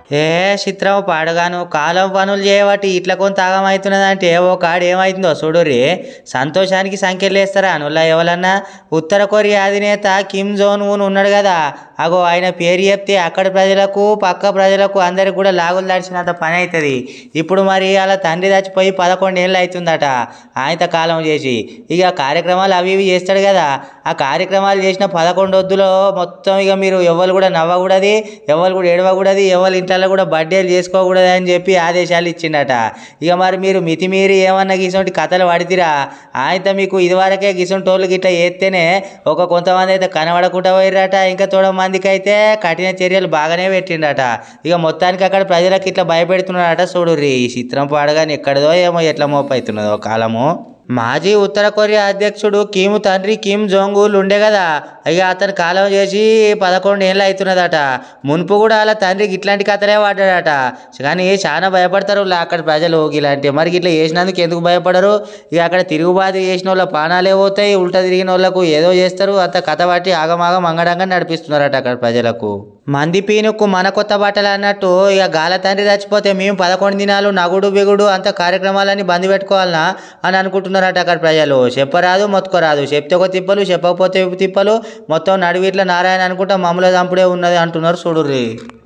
ఏ చిత్రం పాడగాను కాలం పనులు చేయబట్టి ఇట్లా కొంత ఆగమవుతున్నదంటే ఓ కాడు ఏమవుతుందో చూడుర్రి సంతోషానికి సంఖ్యలు వేస్తారా అనుల్లా ఎవరన్నా ఉత్తర కొరియా అధినేత కిమ్ జోన్ ఉన్ ఉన్నాడు కదా అగో ఆయన పేరు చెప్తే అక్కడి ప్రజలకు పక్క ప్రజలకు అందరికి కూడా లాగులు దడిచినంత పని అవుతుంది ఇప్పుడు మరి అలా తండ్రి చచ్చిపోయి పదకొండు ఏళ్ళు అవుతుందట ఆయనత కాలం చేసి ఇక కార్యక్రమాలు అవి ఇవి చేస్తాడు కదా ఆ కార్యక్రమాలు చేసిన పదకొండు వద్దులో మొత్తం ఇక మీరు ఎవరు కూడా నవ్వకూడదు ఎవరు కూడా ఏడవకూడదు ఎవరి ఇంట్లో కూడా బర్త్డేలు చేసుకోకూడదు అని చెప్పి ఆదేశాలు ఇచ్చిండట ఇక మరి మీరు మితిమీరి ఏమన్నా గిసొంటి కథలు పడితిరా ఆయనతో మీకు ఇదివరకే గిసొంటోళ్ళు గిట్లా చేస్తేనే ఒక కొంతమంది అయితే కనబడకుండా పోయిరట ఇంకా తోడ మందికి అయితే కఠిన చర్యలు బాగానే పెట్టిండట ఇక మొత్తానికి అక్కడ ప్రజలకు ఇట్లా భయపెడుతున్నాడట చూడుర్రి ఈ చిత్రం పాడగానే ఎక్కడదో ఏమో ఎట్లా మోపవుతున్నదో కాలము మాజీ ఉత్తర కొరియా అధ్యక్షుడు కిమ్ తండ్రి కిమ్ జోంగుల్ ఉండే కదా ఇక అతను కాలం చేసి పదకొండు ఏళ్ళు అవుతున్నదట మునుపు కూడా అలా తండ్రికి ఇట్లాంటి కథలే వాడాడట కానీ చాలా భయపడతారు లా- అక్కడ ప్రజలు ఇలాంటి మరి ఇట్లా చేసినందుకు ఎందుకు భయపడరు ఇక అక్కడ తిరుగుబాటు చేసిన వాళ్ళ పానాలే పోతాయి ఉల్టా తిరిగిన వాళ్ళకు ఏదో చేస్తారు అంత కథ పట్టి ఆగమాగం అంగడంగా నడిపిస్తున్నారట అక్కడ ప్రజలకు మంది పీనుకు మన కొత్త బట్టలు అన్నట్టు ఇక గాల తండ్రి చచ్చిపోతే మేము పదకొండు దినాలు నగుడు బిగుడు అంత కార్యక్రమాలన్నీ బంద్ పెట్టుకోవాలనా అని అనుకుంటున్నారట అక్కడ ప్రజలు చెప్పరాదు మొత్తుకోరాదు చెప్తే ఒక తిప్పలు చెప్పకపోతే ఒక తిప్పలు మొత్తం నడివిట్ల నారాయణ అనుకుంటా మమ్మల్ని చంపుడే ఉన్నది అంటున్నారు చూడుర్రి